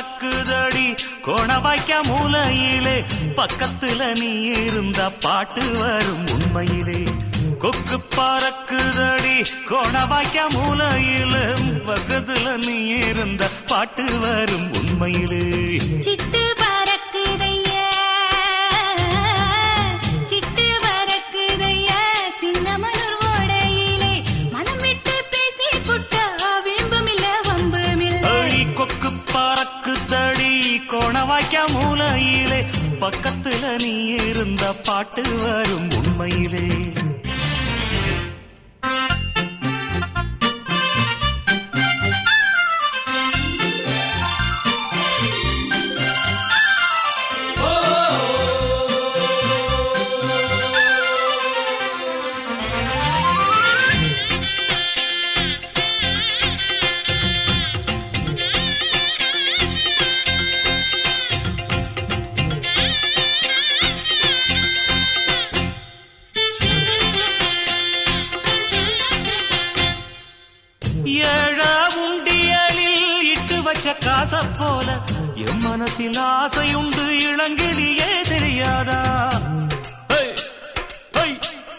பறக்குதடி கோணவாய்க்க மூலையிலே பக்கத்துல நீ இருந்த பாட்டு வரும் உண்மையிலே கொக்கு பறக்குதடி கோணவாய்க்க மூலையிலே பக்கத்துல நீ இருந்த பாட்டு வரும் உண்மையிலே சிட்டு பறக்குதையா சிட்டு பறக்குதையா சின்னமனூர் ஓடையிலே மனம் விட்டு பேசி புட்டா விரும்புமில்ல வம்புமில்ல அடி கொக்கு பறக்குதடி கோணவாய்க்க மூலையிலே பக்கத்துல நீ இருந்த பாட்டு வரும் உண்மையிலே ஏழ உண்டியலில் இட்டு வச்ச காச போல என் மனசில் ஆசையுண்டு இளங்கிலியே தெரியாதா ஹை, ஹை.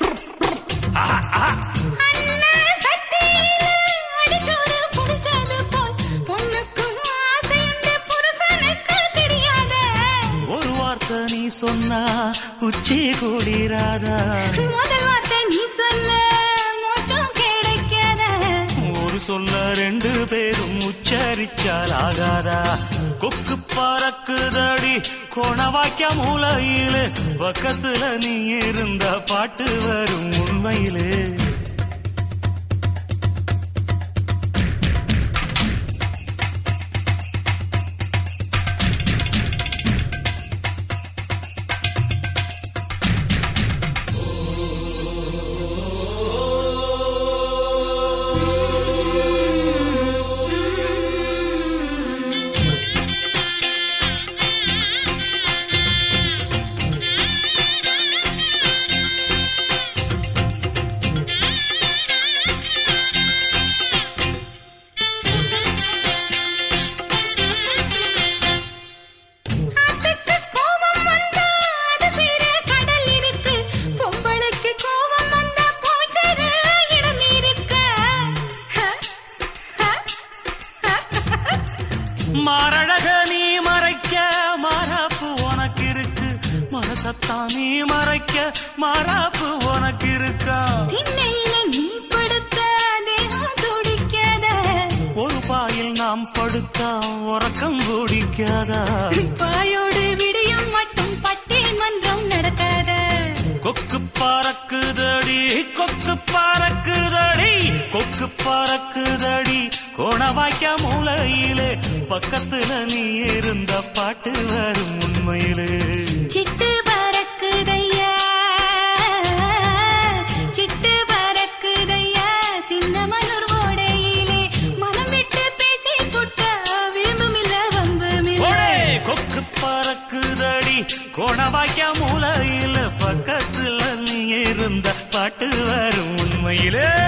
அண்ணா சட்டியில அடிச்சோறு புடிச்சது போல் பொண்ணுக்கும் ஆசையுண்டு புருஷனுக்கு தெரியாத ஒரு வார்த்தை நீ சொன்னா உச்சி கூடிராதா முதல் வார்த்தை நீ சொன்ன மோட்சம் கிடைக்காத ஒரு சொல்ல ரெண்டு பேரும் உச்சரிச்சால் ஆகாதா கொக்கு பறக்குதடி கோணவாய்க்க மூலையிலே பக்கத்துல நீ இருந்த பாட்டு வரும் உண்மையிலே ஆட்டுக்கு கோபம் வந்தா அது சேர கடல் இருக்கு பொம்பளைக்கு கோபம் வந்தா போச்சர இடம் இருக்கு மாரழக நீ மறைக்க மாறாப்பு உனக்கு இருக்கு மனசத்தான் நீ மறைக்க மாறாப்பு உனக்கு இருக்கா திண்ணையில நீ படுத்த தேகம் துடிக்காத ஒரு பாயில் நாம் படுத்தா உறக்கம் குடிக்காதா பாயோடு விடியும் மட்டும் பட்டிமன்றம் நடக்காத கொக்கு பறக்குதடி கொக்கு பறக்குதடி கொக்கு பறக்குதடி கோணவாய்க்க மூலையிலே பக்கத்துல நீ இருந்த பாட்டு வரும் உண்மையிலே சிட்டு பறக்குதையா சிட்டு பறக்குதையா சின்னமனூர் ஓடையிலே மனம் விட்டு பேசி புட்டா விரும்புமில்ல வம்புமில்ல ஓடே கொக்கு பறக்குதடி கோணவாய்க்க மூலையில பக்கத்துல நீ இருந்த பாட்டு வரும் உண்மையிலே